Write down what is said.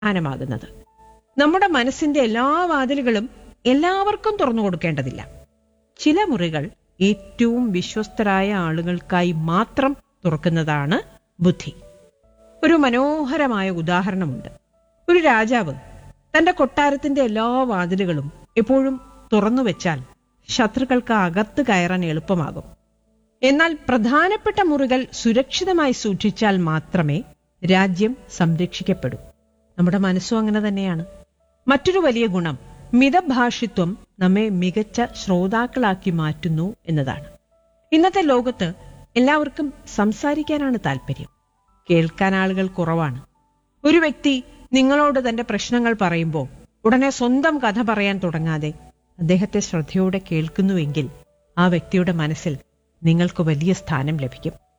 പ്രധാനമാകുന്നത് നമ്മുടെ മനസ്സിന്റെ എല്ലാ വാതിലുകളും എല്ലാവർക്കും തുറന്നു കൊടുക്കേണ്ടതില്ല ചില മുറികൾ ഏറ്റവും വിശ്വസ്തരായ ആളുകൾക്കായി മാത്രം തുറക്കുന്നതാണ് ബുദ്ധി ഒരു മനോഹരമായ ഉദാഹരണമുണ്ട് ഒരു രാജാവ് തന്റെ കൊട്ടാരത്തിന്റെ എല്ലാ വാതിലുകളും എപ്പോഴും തുറന്നു വെച്ചാൽ ശത്രുക്കൾക്ക് അകത്ത് കയറാൻ എളുപ്പമാകും എന്നാൽ പ്രധാനപ്പെട്ട മുറികൾ സുരക്ഷിതമായി സൂക്ഷിച്ചാൽ മാത്രമേ രാജ്യം സംരക്ഷിക്കപ്പെടൂ നമ്മുടെ മനസ്സും അങ്ങനെ തന്നെയാണ് മറ്റൊരു വലിയ ഗുണം മിതഭാഷിത്വം നമ്മെ മികച്ച ശ്രോതാക്കളാക്കി മാറ്റുന്നു എന്നതാണ് ഇന്നത്തെ ലോകത്ത് എല്ലാവർക്കും സംസാരിക്കാനാണ് താല്പര്യം കേൾക്കാൻ ആളുകൾ കുറവാണ് ഒരു വ്യക്തി നിങ്ങളോട് തന്റെ പ്രശ്നങ്ങൾ പറയുമ്പോൾ ഉടനെ സ്വന്തം കഥ പറയാൻ തുടങ്ങാതെ അദ്ദേഹത്തെ ശ്രദ്ധയോടെ കേൾക്കുന്നുവെങ്കിൽ ആ വ്യക്തിയുടെ മനസ്സിൽ നിങ്ങൾക്ക് വലിയ സ്ഥാനം ലഭിക്കും